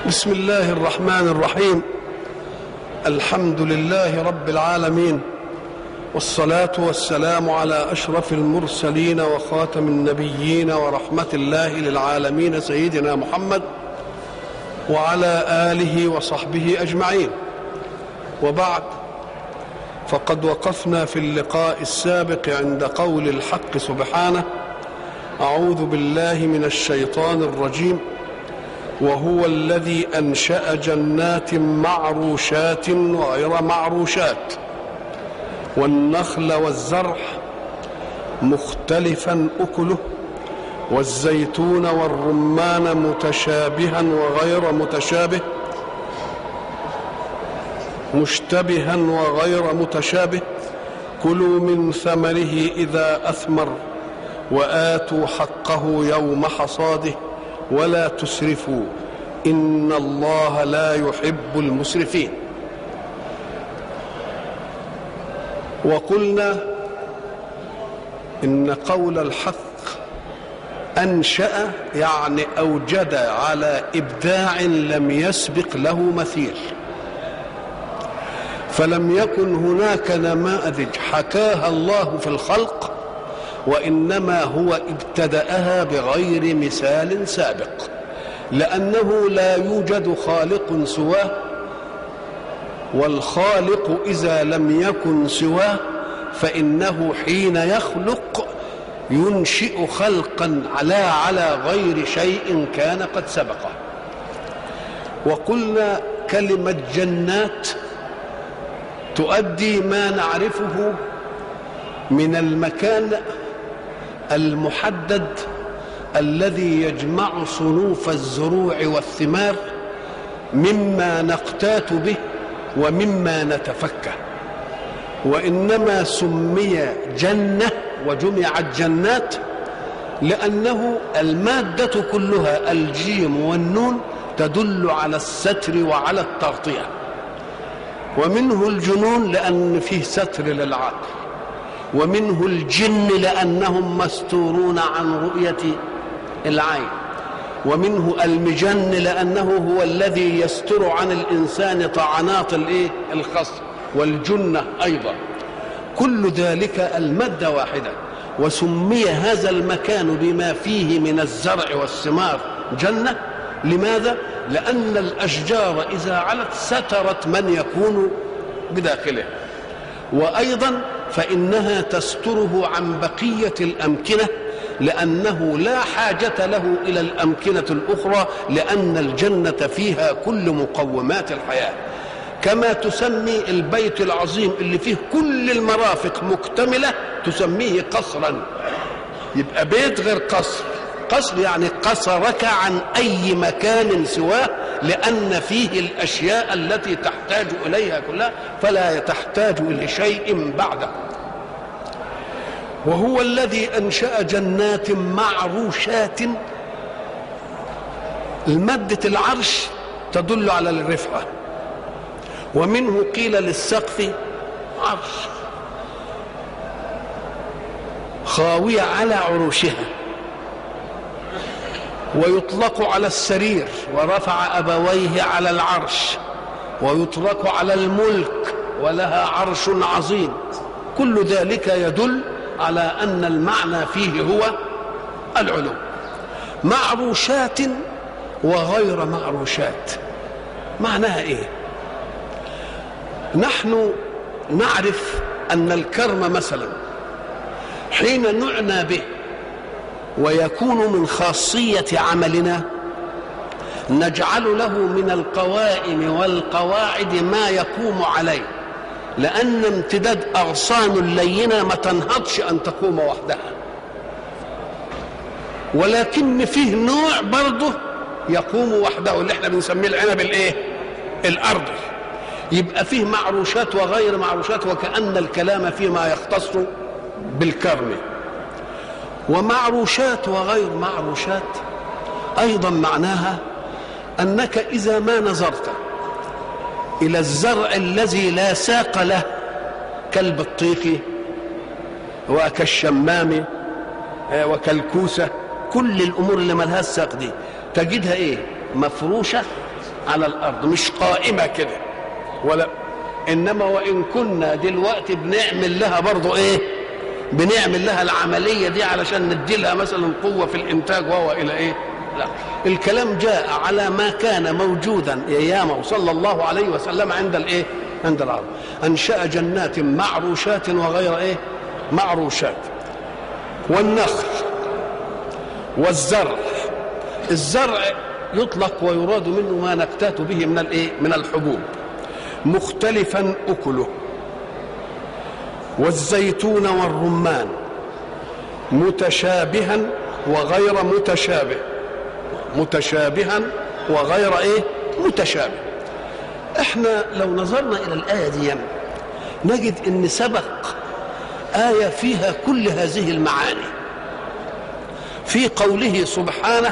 بسم الله الرحمن الرحيم الحمد لله رب العالمين والصلاه والسلام على اشرف المرسلين وخاتم النبيين ورحمه الله للعالمين سيدنا محمد وعلى اله وصحبه اجمعين وبعد فقد وقفنا في اللقاء السابق عند قول الحق سبحانه اعوذ بالله من الشيطان الرجيم وهو الذي انشا جنات معروشات وغير معروشات والنخل والزرع مختلفا اكله والزيتون والرمان متشابها وغير متشابه مشتبها وغير متشابه كلوا من ثمره اذا اثمر واتوا حقه يوم حصاده ولا تسرفوا ان الله لا يحب المسرفين وقلنا ان قول الحق انشا يعني اوجد على ابداع لم يسبق له مثيل فلم يكن هناك نماذج حكاها الله في الخلق وانما هو ابتداها بغير مثال سابق لانه لا يوجد خالق سواه والخالق اذا لم يكن سواه فانه حين يخلق ينشئ خلقا على على غير شيء كان قد سبقه وقلنا كلمه جنات تؤدي ما نعرفه من المكان المحدد الذي يجمع صنوف الزروع والثمار مما نقتات به ومما نتفكه وانما سمي جنه وجمعت جنات لانه الماده كلها الجيم والنون تدل على الستر وعلى التغطيه ومنه الجنون لان فيه ستر للعقل ومنه الجن لانهم مستورون عن رؤيه العين ومنه المجن لانه هو الذي يستر عن الانسان طعنات الايه الخصم والجنه ايضا كل ذلك الماده واحده وسمي هذا المكان بما فيه من الزرع والثمار جنه لماذا لان الاشجار اذا علت سترت من يكون بداخله وايضا فانها تستره عن بقيه الامكنه لانه لا حاجه له الى الامكنه الاخرى لان الجنه فيها كل مقومات الحياه كما تسمي البيت العظيم اللي فيه كل المرافق مكتمله تسميه قصرا يبقى بيت غير قصر قصر يعني قصرك عن اي مكان سواه لان فيه الاشياء التي تحتاج اليها كلها فلا تحتاج الى شيء بعده وهو الذي انشا جنات معروشات الماده العرش تدل على الرفعه ومنه قيل للسقف عرش خاويه على عروشها ويطلق على السرير ورفع ابويه على العرش ويطلق على الملك ولها عرش عظيم كل ذلك يدل على ان المعنى فيه هو العلو معروشات وغير معروشات معناها ايه نحن نعرف ان الكرم مثلا حين نعنى به ويكون من خاصيه عملنا نجعل له من القوائم والقواعد ما يقوم عليه لان امتداد اغصان اللينه ما تنهضش ان تقوم وحدها ولكن فيه نوع برضه يقوم وحده اللي احنا بنسميه العنب الايه الارضي يبقى فيه معروشات وغير معروشات وكأن الكلام فيما يختص بالكرم ومعروشات وغير معروشات أيضا معناها أنك إذا ما نظرت إلى الزرع الذي لا ساق له كالبطيخ وكالشمام وكالكوسة كل الأمور اللي ملهاش ساق دي تجدها إيه مفروشة على الارض مش قائمه كده ولا انما وان كنا دلوقتي بنعمل لها برضه ايه بنعمل لها العمليه دي علشان ندي لها مثلا قوه في الانتاج وهو الى ايه لا الكلام جاء على ما كان موجودا ايامه صلى الله عليه وسلم عند الايه عند العرب انشا جنات معروشات وغير ايه معروشات والنخل والزرع الزرع يطلق ويراد منه ما نكتات به من الايه من الحبوب مختلفا اكله والزيتون والرمان متشابها وغير متشابه متشابها وغير ايه متشابه احنا لو نظرنا الى الايه دي نجد ان سبق ايه فيها كل هذه المعاني في قوله سبحانه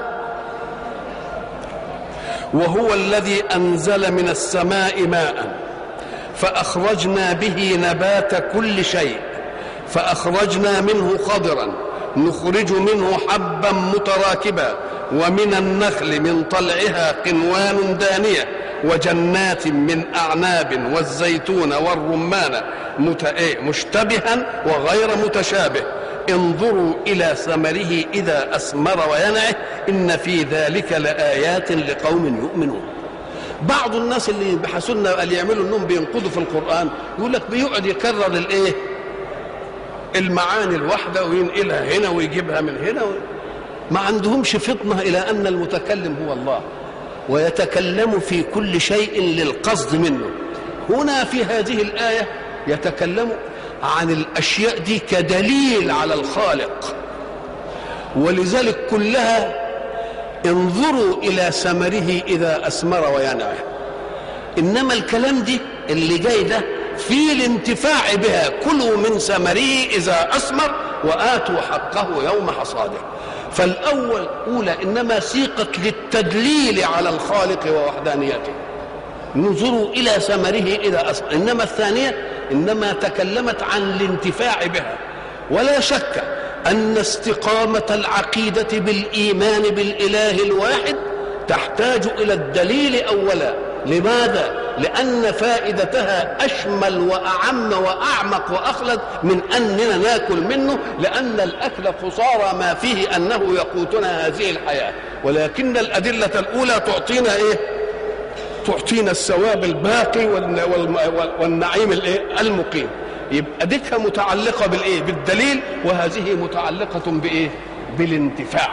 وهو الذي انزل من السماء ماء فاخرجنا به نبات كل شيء فاخرجنا منه خضرا نخرج منه حبا متراكبا ومن النخل من طلعها قنوان دانيه وجنات من اعناب والزيتون والرمان مشتبها وغير متشابه انظروا الى ثمره اذا اثمر وينعه ان في ذلك لايات لقوم يؤمنون بعض الناس اللي بحثوا اللي يعملوا انهم بينقضوا في القران يقول لك بيقعد يكرر الايه المعاني الواحده وينقلها هنا ويجيبها من هنا و... ما عندهمش فطنه الى ان المتكلم هو الله ويتكلم في كل شيء للقصد منه هنا في هذه الايه يتكلم عن الاشياء دي كدليل على الخالق ولذلك كلها انظروا الى ثمره اذا اثمر وينعه انما الكلام دي اللي جاي ده في الانتفاع بها كلوا من ثمره اذا اثمر واتوا حقه يوم حصاده فالاول اولى انما سيقت للتدليل على الخالق ووحدانيته انظروا الى ثمره اذا اثمر انما الثانيه انما تكلمت عن الانتفاع بها ولا شك ان استقامه العقيده بالايمان بالاله الواحد تحتاج الى الدليل اولا لماذا لان فائدتها اشمل واعم واعمق واخلد من اننا ناكل منه لان الاكل خساره ما فيه انه يقوتنا هذه الحياه ولكن الادله الاولى تعطينا ايه تعطينا الثواب الباقي والنعيم الايه المقيم يبقى ديكها متعلقه بالايه بالدليل وهذه متعلقه بايه بالانتفاع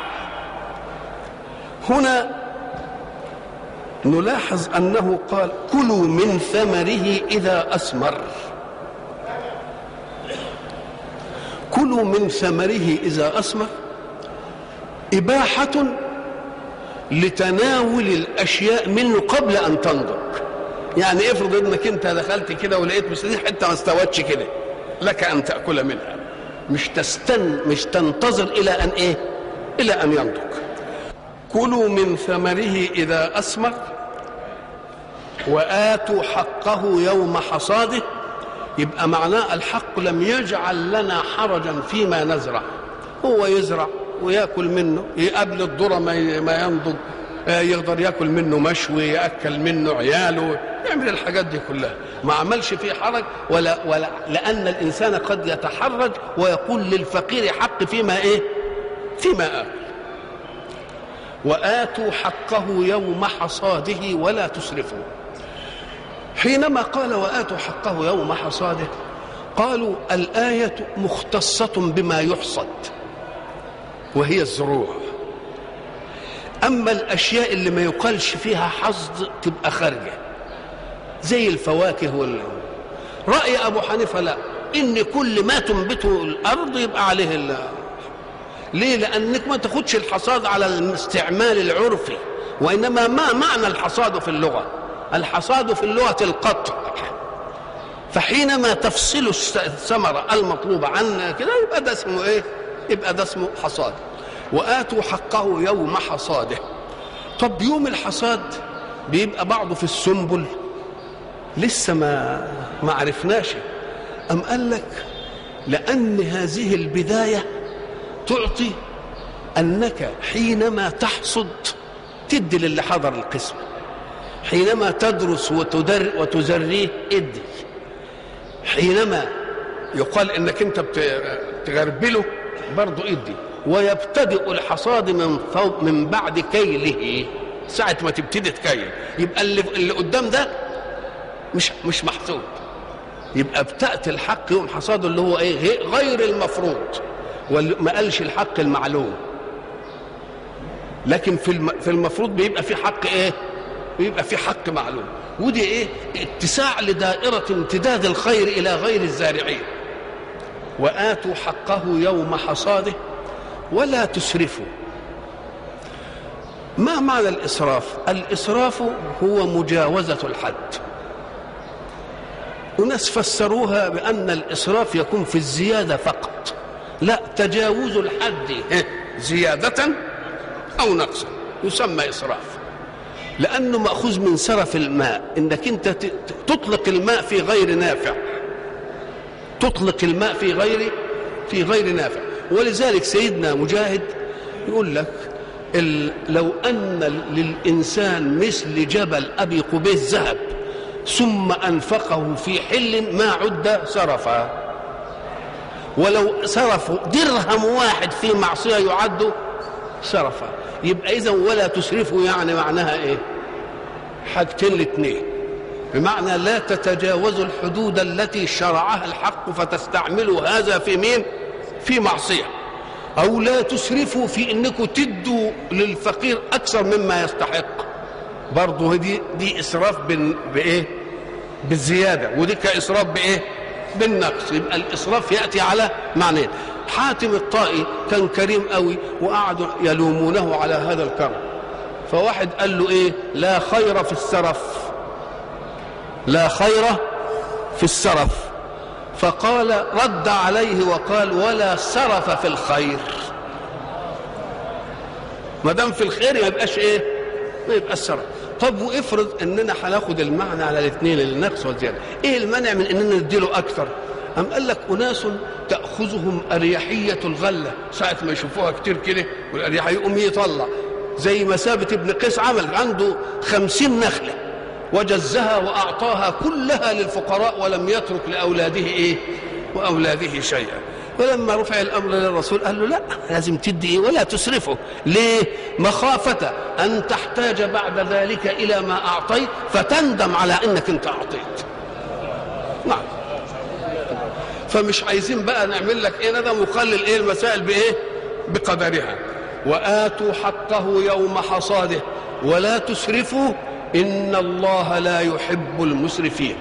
هنا نلاحظ انه قال كلوا من ثمره اذا اثمر كلوا من ثمره اذا اثمر اباحه لتناول الاشياء منه قبل ان تنضج يعني افرض انك انت دخلت كده ولقيت بس دي حته ما استوتش كده لك ان تاكل منها مش تستن مش تنتظر الى ان ايه الى ان ينضج كلوا من ثمره اذا اثمر واتوا حقه يوم حصاده يبقى معناه الحق لم يجعل لنا حرجا فيما نزرع هو يزرع وياكل منه قبل الذره ما ينضج يقدر ياكل منه مشوي ياكل منه عياله يعمل الحاجات دي كلها ما عملش فيه حرج ولا ولا لان الانسان قد يتحرج ويقول للفقير حق فيما ايه فيما اكل واتوا حقه يوم حصاده ولا تسرفوا حينما قال واتوا حقه يوم حصاده قالوا الايه مختصه بما يحصد وهي الزروع اما الاشياء اللي ما يقالش فيها حصد تبقى خارجه زي الفواكه وال راي ابو حنيفه لا ان كل ما تنبته الارض يبقى عليه الله ليه لانك ما تاخدش الحصاد على الاستعمال العرفي وانما ما معنى الحصاد في اللغه الحصاد في اللغه القطع فحينما تفصل الثمره المطلوبه عن كده يبقى ده اسمه ايه يبقى ده اسمه حصاد واتوا حقه يوم حصاده طب يوم الحصاد بيبقى بعضه في السنبل لسه ما ما عرفناش ام قال لك لان هذه البدايه تعطي انك حينما تحصد تدي للي حضر القسمه حينما تدرس وتدر وتزريه ادي حينما يقال انك انت بت- تغربله برضه ادي ويبتدئ الحصاد من فوق من بعد كيله ساعة ما تبتدي تكيل يبقى اللي, اللي قدام ده مش مش محسوب يبقى ابتأت الحق يوم حصاده اللي هو ايه غي- غير المفروض وما قالش الحق المعلوم لكن في الم- في المفروض بيبقى في حق ايه بيبقى في حق معلوم ودي ايه اتساع لدائرة امتداد الخير الى غير الزارعين وآتوا حقه يوم حصاده ولا تسرفوا ما معنى الإسراف الإسراف هو مجاوزة الحد وناس فسروها بأن الإسراف يكون في الزيادة فقط لا تجاوز الحد زيادة أو نقصا يسمى إسراف لأنه مأخوذ من سرف الماء إنك أنت ت- تطلق الماء في غير نافع تطلق الماء في غير في غير نافع ولذلك سيدنا مجاهد يقول لك ال- لو أن للإنسان مثل جبل أبي قبيس ذهب ثم أنفقه في حل ما عد سرفا ولو صرفوا درهم واحد في معصية يعد سرفا يبقى إذا ولا تسرفوا يعني معناها إيه حاجتين الاثنين بمعنى لا تتجاوزوا الحدود التي شرعها الحق فتستعملوا هذا في مين في معصية أو لا تسرفوا في أنكم تدوا للفقير أكثر مما يستحق برضه دي دي إسراف بن- بإيه بالزيادة ودي كإسراف بإيه بالنقص يبقى الإسراف يأتي على معنيين حاتم الطائي كان كريم قوي وقعدوا يلومونه على هذا الكرم فواحد قال له ايه لا خير في السرف لا خير في السرف فقال رد عليه وقال ولا سرف في الخير ما دام في الخير ما يبقاش ايه ما يبقاش سرف طب وافرض اننا هناخد المعنى على الاثنين النقص والزياده ايه المانع من اننا نديله اكثر أم قال لك أناس تأخذهم أريحية الغلة ساعة ما يشوفوها كتير كده والأريحية يقوم يطلع زي ما ثابت ابن قيس عمل عنده خمسين نخلة وجزها وأعطاها كلها للفقراء ولم يترك لأولاده إيه وأولاده شيئا ولما رفع الأمر للرسول قال له لا لازم تدي إيه ولا تسرفه ليه مخافة أن تحتاج بعد ذلك إلى ما أعطيت فتندم على أنك أنت أعطيت نعم فمش عايزين بقى نعمل لك ايه ندم وخلي ايه المسائل بايه بقدرها واتوا حقه يوم حصاده ولا تسرفوا ان الله لا يحب المسرفين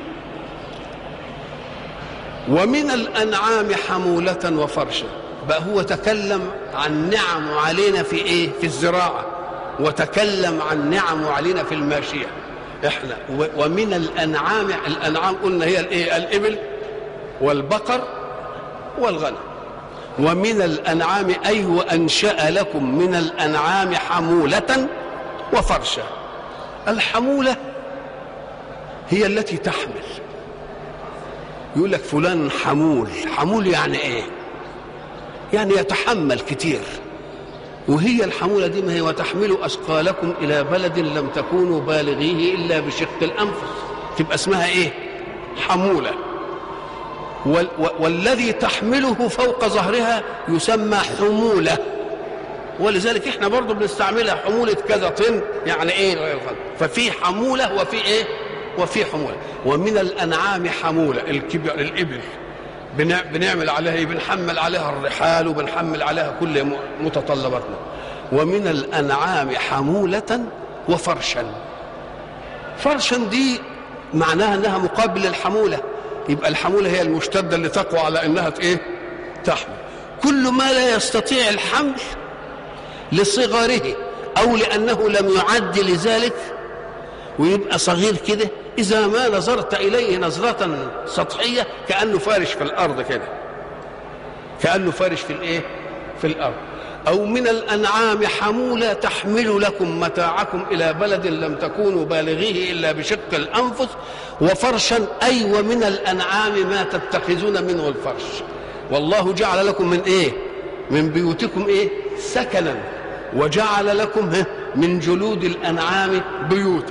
ومن الانعام حموله وفرشا بقى هو تكلم عن نعم علينا في ايه في الزراعه وتكلم عن نعم علينا في الماشيه احنا و- ومن الانعام الانعام قلنا هي الايه الابل والبقر والغنم ومن الأنعام أي وأنشأ لكم من الأنعام حمولة وفرشا الحمولة هي التي تحمل يقول لك فلان حمول حمول يعني ايه يعني يتحمل كتير وهي الحمولة دي ما هي وتحملوا أثقالكم إلى بلد لم تكونوا بالغيه إلا بشق الأنفس تبقى اسمها إيه حمولة وال والذي تحمله فوق ظهرها يسمى حمولة ولذلك احنا برضو بنستعملها حمولة كذا طن يعني ايه ففي حمولة وفي ايه وفي حمولة ومن الأنعام حمولة الكبر الإبل بنع- بنعمل عليها ايه بنحمل عليها الرحال وبنحمل عليها كل م- متطلباتنا ومن الأنعام حمولة وفرشا فرشا دي معناها انها مقابل الحموله يبقى الحموله هي المشتده اللي تقوى على انها ت- ايه تحمل كل ما لا يستطيع الحمل لصغره او لانه لم يعد لذلك ويبقى صغير كده اذا ما نظرت اليه نظره سطحيه كانه فارش في الارض كده كانه فارش في الايه في الارض او من الانعام حموله تحمل لكم متاعكم الى بلد لم تكونوا بالغيه الا بشق الانفس وفرشا اي ومن الانعام ما تتخذون منه الفرش والله جعل لكم من ايه من بيوتكم ايه سكنا وجعل لكم ها، من جلود الانعام بيوتا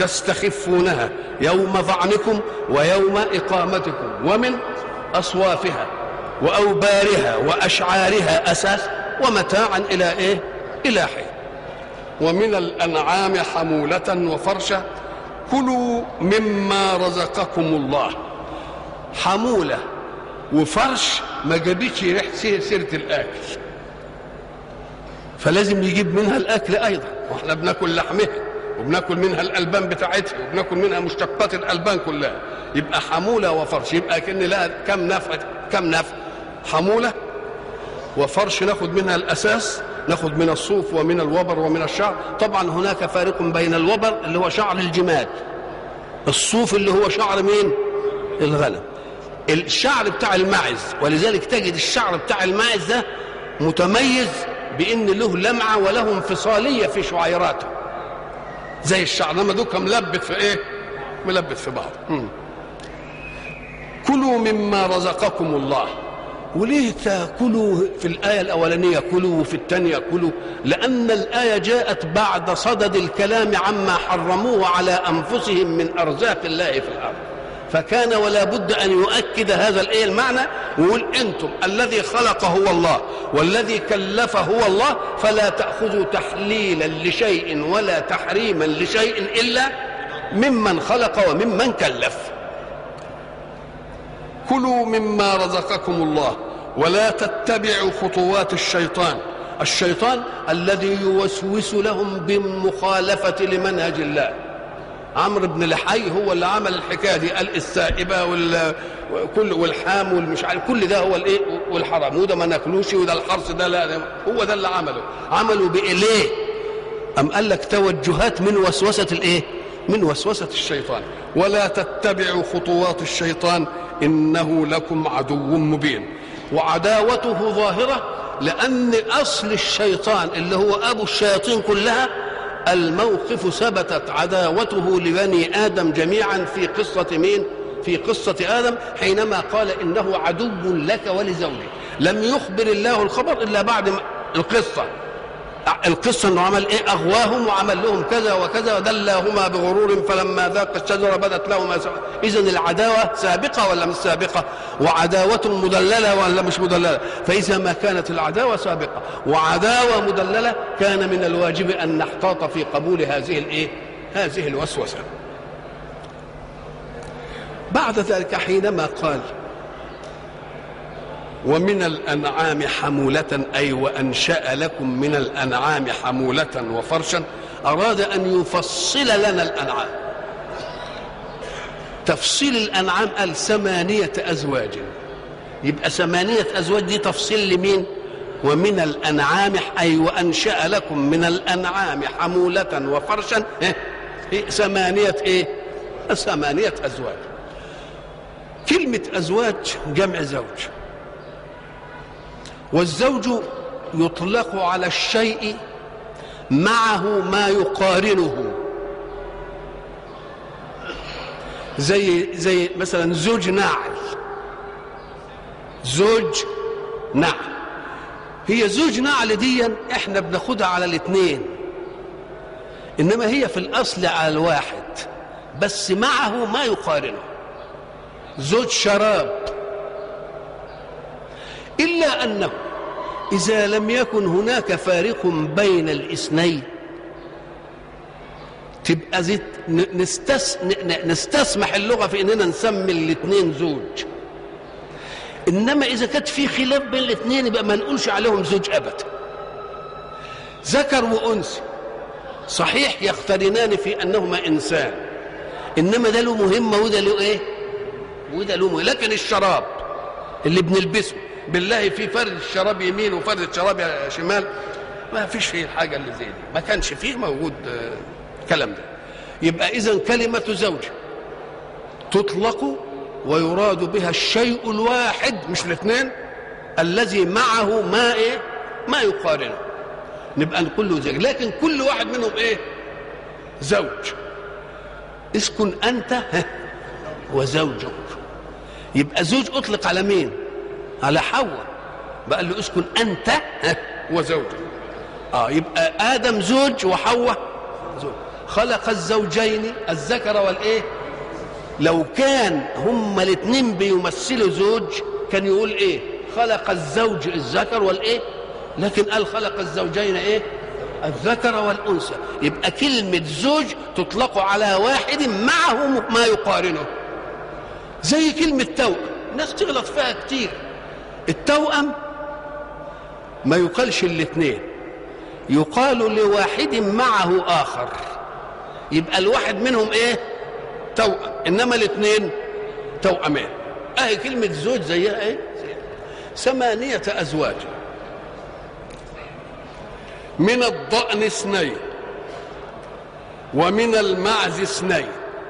تستخفونها يوم ظعنكم ويوم إقامتكم ومن أصوافها وأوبارها وأشعارها أساس ومتاعا إلى إيه إلى حين ومن الأنعام حمولة وفرشا كلوا مما رزقكم الله حمولة وفرش ما جابتش ريحة سيرة الأكل فلازم يجيب منها الأكل أيضا واحنا بناكل لحمها وبناكل منها الألبان بتاعتها وبناكل منها مشتقات الألبان كلها يبقى حمولة وفرش يبقى كأن لها كم نفع كم نفع حمولة وفرش ناخد منها الأساس ناخد من الصوف ومن الوبر ومن الشعر طبعا هناك فارق بين الوبر اللي هو شعر الجمال الصوف اللي هو شعر مين الغنم الشعر بتاع الماعز ولذلك تجد الشعر بتاع الماعز ده متميز بان له لمعه وله انفصاليه في شعيراته زي الشعر لما دوكا ملبت في ايه ملبت في بعض مم. كلوا مما رزقكم الله وليه تاكلوا في الآية الأولانية كلوا وفي الثانية كلوا لأن الآية جاءت بعد صدد الكلام عما حرموه على أنفسهم من أرزاق الله في الأرض فكان ولا بد أن يؤكد هذا الإيه المعنى ويقول أنتم الذي خلق هو الله والذي كلف هو الله فلا تأخذوا تحليلا لشيء ولا تحريما لشيء إلا ممن خلق وممن كلف كلوا مما رزقكم الله ولا تتبعوا خطوات الشيطان الشيطان الذي يوسوس لهم بمخالفة لمنهج الله عمرو بن لحي هو اللي عمل الحكايه دي قال السائبه وكل والحام والمش عارف كل ده هو الايه والحرام وده ما ناكلوش وده الحرص ده لا هو ده اللي عمله عملوا بايه ام قال لك توجهات من وسوسه الايه من وسوسه الشيطان ولا تتبعوا خطوات الشيطان انه لكم عدو مبين وعداوته ظاهره لان اصل الشيطان اللي هو ابو الشياطين كلها الموقف ثبتت عداوته لبني ادم جميعا في قصه مين في قصه ادم حينما قال انه عدو لك ولزوجك لم يخبر الله الخبر الا بعد القصه القصه انه عمل ايه اغواهم وعمل لهم كذا وكذا ودلاهما بغرور فلما ذاق الشجره بدت لهما اذا العداوه سابقه ولا مش سابقه وعداوه مدلله ولا مش مدلله فاذا ما كانت العداوه سابقه وعداوه مدلله كان من الواجب ان نحتاط في قبول هذه الايه هذه الوسوسه بعد ذلك حينما قال ومن الأنعام حمولة أي وأنشأ لكم من الأنعام حمولة وفرشا أراد أن يفصل لنا الأنعام تفصيل الأنعام قال ثمانية أزواج يبقى ثمانية أزواج دي تفصيل لمين ومن الأنعام أي وأنشأ لكم من الأنعام حمولة وفرشا إيه؟ ثمانية إيه ثمانية أزواج كلمة أزواج جمع زوج والزوج يطلق على الشيء معه ما يقارنه زي زي مثلا زوج ناعل زوج نعل هي زوج نعل دي احنا بناخدها على الاثنين انما هي في الاصل على الواحد بس معه ما يقارنه زوج شراب إلا أنه إذا لم يكن هناك فارق بين الاثنين تبقى زيت نستس نستسمح اللغة في إننا نسمي الاثنين زوج إنما إذا كانت في خلاف بين الاثنين يبقى ما نقولش عليهم زوج أبدا ذكر وأنثى صحيح يقترنان في أنهما إنسان إنما ده له مهمة وده له إيه؟ وده له مهمة لكن الشراب اللي بنلبسه بالله في فرد الشراب يمين وفرد الشراب شمال ما فيش فيه الحاجه اللي زي دي ما كانش فيه موجود الكلام ده يبقى اذا كلمه زوج تطلق ويراد بها الشيء الواحد مش الاثنين الذي معه ما ايه ما يقارنه نبقى نقول له زوج لكن كل واحد منهم ايه زوج اسكن انت وزوجك يبقى زوج اطلق على مين على حواء بقى له اسكن انت وزوجك اه يبقى ادم زوج وحواء زوج خلق الزوجين الذكر والايه لو كان هما الاثنين بيمثلوا زوج كان يقول ايه خلق الزوج الذكر والايه لكن قال خلق الزوجين ايه الذكر والانثى يبقى كلمه زوج تطلق على واحد معه ما يقارنه زي كلمه توأم الناس تغلط فيها كتير التوأم ما يقالش الاثنين يقال لواحد معه اخر يبقى الواحد منهم ايه توأم انما الاثنين توأمان اهي كلمة زوج زيها ايه ثمانية ازواج من الضأن اثنين ومن المعز اثنين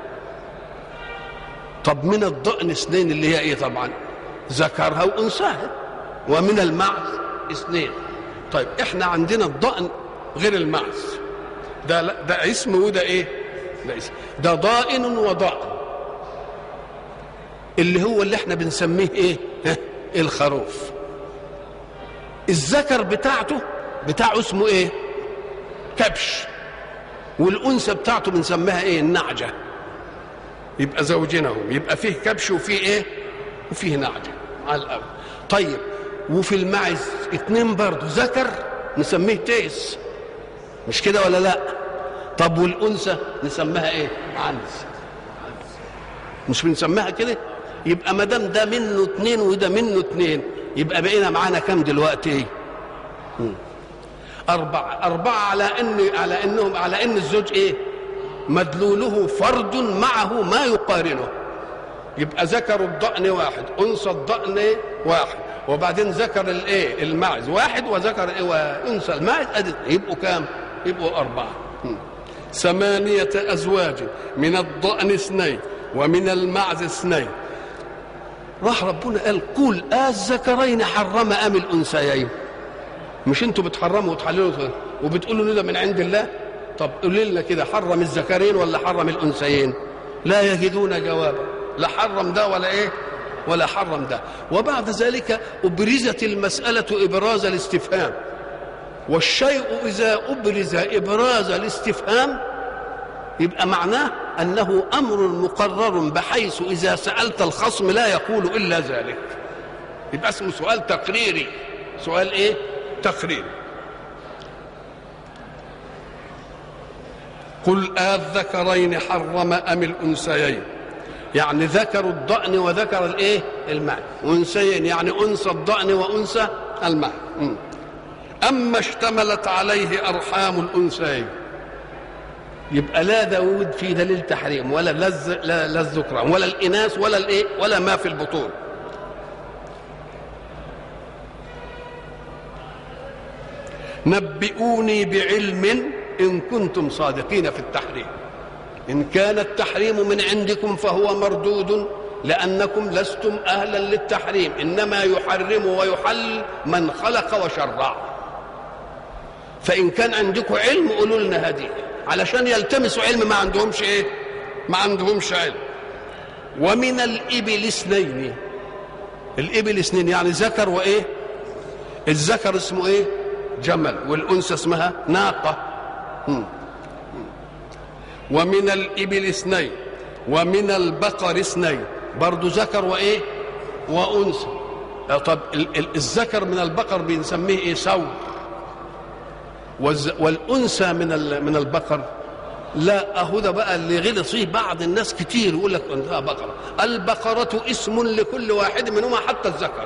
طب من الضأن اثنين اللي هي ايه طبعا ذكرها وانثاها ومن المعز اثنين طيب احنا عندنا الضأن غير المعز ده ده اسم وده ايه ده اسم ده ضائن وضأن اللي هو اللي احنا بنسميه ايه ها الخروف الذكر بتاعته بتاعه اسمه ايه كبش والانثى بتاعته بنسميها ايه النعجه يبقى زوجينهم يبقى فيه كبش وفيه ايه وفيه نعجه على الاول طيب وفي المعز اتنين برضه ذكر نسميه تيس مش كده ولا لا طب والانثى نسميها ايه عنز مش بنسميها كده يبقى ما دام ده منه اتنين وده منه اتنين يبقى بقينا معانا كام دلوقتي أربعة أربعة على إن على إنهم على إن الزوج إيه؟ مدلوله فرد معه ما يقارنه يبقى ذكر الضأن واحد أنثى الضأن واحد وبعدين ذكر الإيه؟ المعز واحد وذكر إيه؟ وأنثى المعز أدي يبقوا كام؟ يبقوا أربعة ثمانية أزواج من الضأن اثنين ومن المعز اثنين راح ربنا قال قل الذكرين حرم أم الأنثيين مش انتوا بتحرموا وتحللوا وبتقولوا لنا من عند الله طب قولوا لنا كده حرم الذكرين ولا حرم الانثيين لا يجدون جوابا لا حرم ده ولا ايه ولا حرم ده وبعد ذلك ابرزت المساله ابراز الاستفهام والشيء اذا ابرز ابراز الاستفهام يبقى معناه انه امر مقرر بحيث اذا سالت الخصم لا يقول الا ذلك يبقى اسمه سؤال تقريري سؤال ايه تقرير قل الذكرين حرم ام الانثيين يعني ذكر الضأن وذكر الايه الماء انثيين يعني انثى الضأن وانثى الماء اما اشتملت عليه ارحام الانثيين يبقى لا داود في دليل تحريم ولا لز لا, لا الذكران ولا الاناث ولا الايه ولا ما في البطون نبئوني بعلم ان كنتم صادقين في التحريم ان كان التحريم من عندكم فهو مردود لانكم لستم اهلا للتحريم انما يحرم ويحل من خلق وشرع فان كان عندكم علم قولوا لنا هذه علشان يلتمسوا علم ما عندهمش ايه ما عندهمش علم ومن الابل اثنين الابل اثنين يعني ذكر وايه الذكر اسمه ايه جمل والأنثى اسمها ناقة ومن الإبل اثنين ومن البقر اثنين برضو ذكر وإيه وأنثى طب الذكر من البقر بنسميه إيه سور والأنثى من من البقر لا أهو ده بقى اللي غلط فيه بعض الناس كتير يقول لك أنثى بقرة البقرة اسم لكل واحد منهما حتى الذكر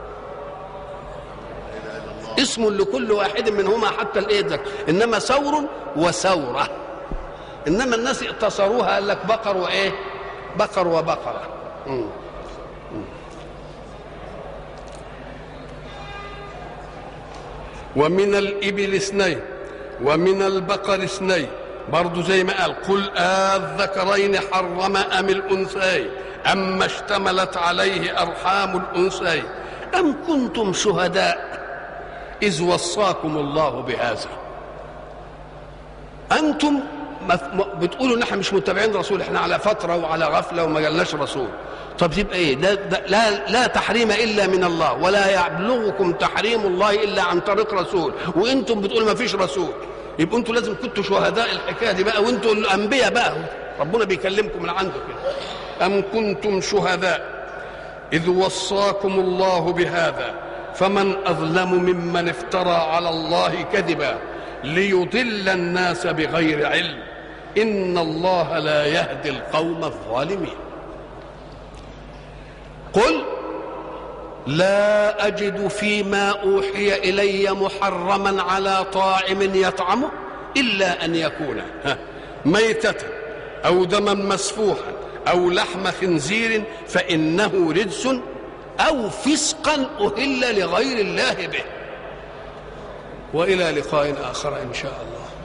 اسم لكل واحد منهما حتى الايه ذكر انما ثور وثوره انما الناس اقتصروها قال لك بقر وايه بقر وبقره مم. ومن الإبل اثنين ومن البقر اثنين برضو زي ما قال قل الذكرين حرم أم الأنثيين أما اشتملت عليه أرحام الأنثيين أم كنتم شهداء إذ وصاكم الله بهذا أنتم بتقولوا ان احنا مش متابعين رسول احنا على فتره وعلى غفله وما جالناش رسول طب يبقى ايه ده, ده لا لا تحريم الا من الله ولا يبلغكم تحريم الله الا عن طريق رسول وانتم بتقولوا ما فيش رسول يبقوا انتوا لازم كنتوا شهداء الحكايه دي بقى وانتوا الانبياء بقى ربنا بيكلمكم من عنده كده ام كنتم شهداء اذ وصاكم الله بهذا فمن اظلم ممن افترى على الله كذبا ليضل الناس بغير علم ان الله لا يهدي القوم الظالمين قل لا اجد فيما اوحي الي محرما على طاعم يطعمه الا ان يكون ميته او دما مسفوحا او لحم خنزير فانه رجس او فسقا اهل لغير الله به والى لقاء اخر ان شاء الله